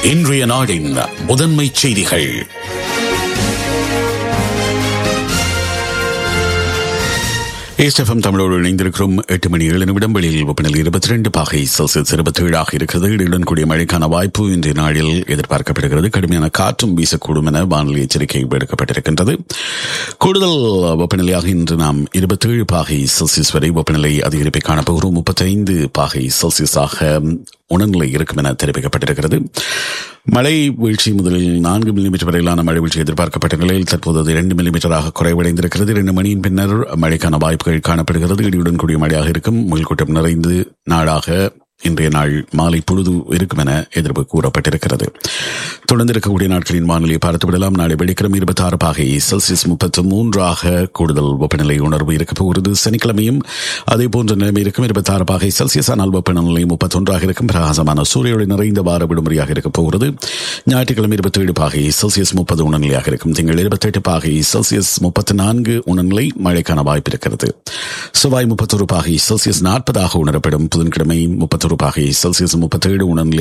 இன்றைய நாடின் முதன்மை செய்திகள் ஏஸ்எஃப்எம் தமிழோடு இணைந்திருக்கிறோம் எட்டு மணி ஏழு நிமிடம் வெளியில் வெப்பநிலை இருபத்தி ரெண்டு பாகை செல்சியஸ் இருபத்தி ஏழாக இருக்கிறது இடையுடன் கூடிய மழைக்கான வாய்ப்பு இன்றைய நாளில் எதிர்பார்க்கப்படுகிறது கடுமையான காற்றும் வீசக்கூடும் என வானிலை எச்சரிக்கை விடுக்கப்பட்டிருக்கின்றது கூடுதல் வெப்பநிலையாக இன்று நாம் இருபத்தேழு பாகை செல்சியஸ் வரை வெப்பநிலை அதிகரிப்பை காணப்போகிறோம் முப்பத்தைந்து பாகை செல்சியஸாக உணர்நிலை இருக்கும் என தெரிவிக்கப்பட்டிருக்கிறது மழை வீழ்ச்சி முதலில் நான்கு மில்லிமீட்டர் வரையிலான மழை வீழ்ச்சி எதிர்பார்க்கப்பட்ட நிலையில் தற்போது அது இரண்டு மில்லிமீட்டராக குறைவடைந்திருக்கிறது இரண்டு மணியின் பின்னர் மழைக்கான வாய்ப்புகள் காணப்படுகிறது இடியுடன் கூடிய மழையாக இருக்கும் முள்கூட்டம் நிறைந்து நாளாக இன்றைய நாள் மாலை பொழுது இருக்கும் என எதிர்ப்பு கூறப்பட்டிருக்கிறது தொடர்ந்து இருக்கக்கூடிய நாட்களின் வானிலையை பார்த்துவிடலாம் நாளை வெள்ளிக்கிழமை இருபத்தி ஆறு பாகை செல்சியஸ் முப்பத்தி மூன்றாக கூடுதல் வெப்பநிலை உணர்வு இருக்க போகிறது சனிக்கிழமையும் அதே போன்ற நிலைமை இருக்கும் இருபத்தி ஆறு பாகை செல்சியஸ் ஆனால் வெப்பநிலை முப்பத்தொன்றாக இருக்கும் பிரகாசமான சூரியொளி நிறைந்த வார விடுமுறையாக இருக்க போகிறது ஞாயிற்றுக்கிழமை இருபத்தி ஏழு பாகை செல்சியஸ் முப்பது உணர்நிலையாக இருக்கும் திங்கள் இருபத்தெட்டு பாகை செல்சியஸ் முப்பத்தி நான்கு உணர்நிலை மழைக்கான வாய்ப்பு இருக்கிறது செவ்வாய் முப்பத்தொரு பாகை செல்சியஸ் நாற்பதாக உணரப்படும் புதன்கிழமை முப்பத்தொரு பாகை செல்சியஸ் முப்பத்தேழு உணர்நிலை